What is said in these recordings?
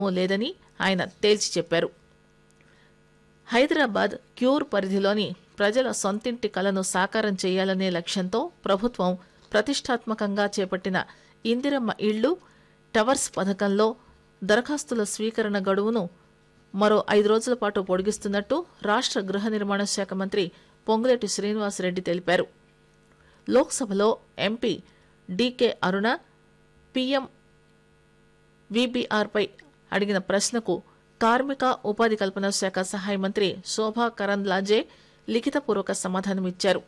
లేదని ఆయన తేల్చి చెప్పారు హైదరాబాద్ క్యూర్ పరిధిలోని ప్రజల సొంతింటి కలను సాకారం చేయాలనే లక్ష్యంతో ప్రభుత్వం ప్రతిష్టాత్మకంగా చేపట్టిన ఇందిరమ్మ ఇళ్లు టవర్స్ పథకంలో దరఖాస్తుల స్వీకరణ గడువును మరో ఐదు రోజుల పాటు పొడిగిస్తున్నట్టు రాష్ట్ర గృహ నిర్మాణ శాఖ మంత్రి పొంగులేటి శ్రీనివాసరెడ్డి తెలిపారు లోక్సభలో ఎంపీ డీకే అరుణ పీఎం వీబీఆర్పై అడిగిన ప్రశ్నకు కార్మిక ఉపాధి కల్పన శాఖ సహాయ మంత్రి శోభా కరంద్లాజే లిఖితపూర్వక సమాధానమిచ్చారు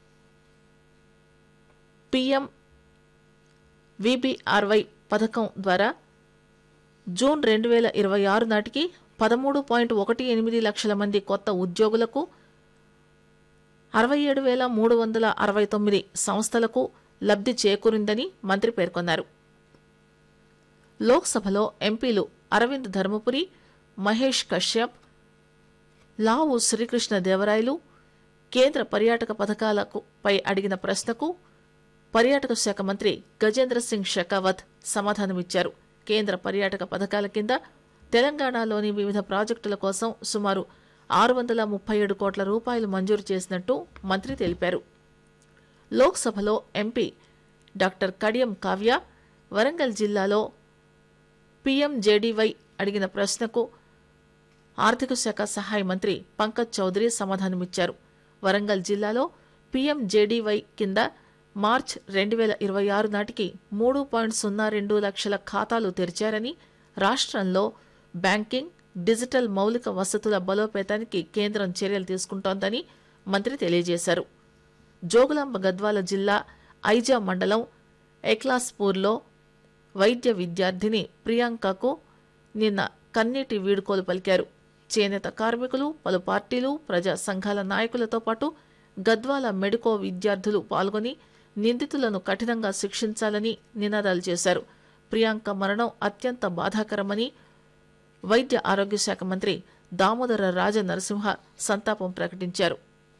పీఎం వీబీఆర్వై పథకం ద్వారా జూన్ రెండు వేల ఇరవై ఆరు నాటికి పదమూడు పాయింట్ ఒకటి ఎనిమిది లక్షల మంది కొత్త ఉద్యోగులకు అరవై ఏడు వేల మూడు వందల అరవై తొమ్మిది సంస్థలకు లబ్ధి చేకూరిందని మంత్రి పేర్కొన్నారు లోక్సభలో ఎంపీలు అరవింద్ ధర్మపురి మహేష్ కశ్యప్ లావు శ్రీకృష్ణ దేవరాయలు కేంద్ర పర్యాటక పథకాలకు పై అడిగిన ప్రశ్నకు పర్యాటక శాఖ మంత్రి గజేంద్ర సింగ్ షెకావత్ సమాధానమిచ్చారు కేంద్ర పర్యాటక పథకాల కింద తెలంగాణలోని వివిధ ప్రాజెక్టుల కోసం సుమారు ఆరు వందల ముప్పై ఏడు కోట్ల రూపాయలు మంజూరు చేసినట్టు మంత్రి తెలిపారు లోక్సభలో ఎంపీ డాక్టర్ కడియం కావ్య వరంగల్ జిల్లాలో పీఎంజేడీవై అడిగిన ప్రశ్నకు ఆర్థిక శాఖ సహాయ మంత్రి పంకజ్ చౌదరి సమాధానమిచ్చారు వరంగల్ జిల్లాలో పీఎంజేడీవై కింద మార్చ్ రెండు వేల ఇరవై ఆరు నాటికి మూడు పాయింట్ సున్నా రెండు లక్షల ఖాతాలు తెరిచారని రాష్ట్రంలో బ్యాంకింగ్ డిజిటల్ మౌలిక వసతుల బలోపేతానికి కేంద్రం చర్యలు తీసుకుంటోందని మంత్రి తెలియజేశారు జోగులాంబ గద్వాల జిల్లా ఐజా మండలం ఎక్లాస్పూర్లో వైద్య విద్యార్థిని ప్రియాంకకు నిన్న కన్నీటి వీడుకోలు పలికారు చేనేత కార్మికులు పలు పార్టీలు ప్రజా సంఘాల నాయకులతో పాటు గద్వాల మెడికో విద్యార్థులు పాల్గొని నిందితులను కఠినంగా శిక్షించాలని నినాదాలు చేశారు ప్రియాంక మరణం అత్యంత బాధాకరమని వైద్య ఆరోగ్య శాఖ మంత్రి దామోదర రాజ నరసింహ సంతాపం ప్రకటించారు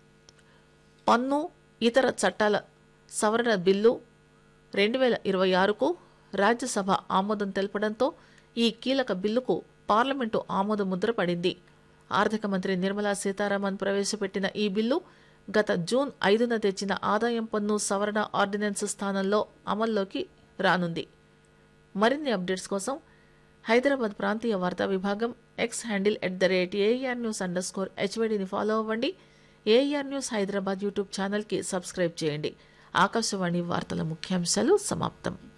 పన్ను ఇతర చట్టాల సవరణ బిల్లు రెండు వేల ఇరవై ఆరుకు రాజ్యసభ ఆమోదం తెలపడంతో ఈ కీలక బిల్లుకు పార్లమెంటు ఆమోద ముద్ర పడింది ఆర్థిక మంత్రి నిర్మలా సీతారామన్ ప్రవేశపెట్టిన ఈ బిల్లు గత జూన్ ఐదున తెచ్చిన ఆదాయం పన్ను సవరణ ఆర్డినెన్స్ స్థానంలో అమల్లోకి రానుంది మరిన్ని అప్డేట్స్ కోసం హైదరాబాద్ ప్రాంతీయ వార్తా విభాగం X handle at the rate AR news under score హెచ్వైడిని ఫాలో అవ్వండి ఏఆర్ న్యూస్ హైదరాబాద్ యూట్యూబ్ ఛానల్కి సబ్స్క్రైబ్ చేయండి ఆకాశవాణి వార్తల ముఖ్యాంశాలు సమాప్తం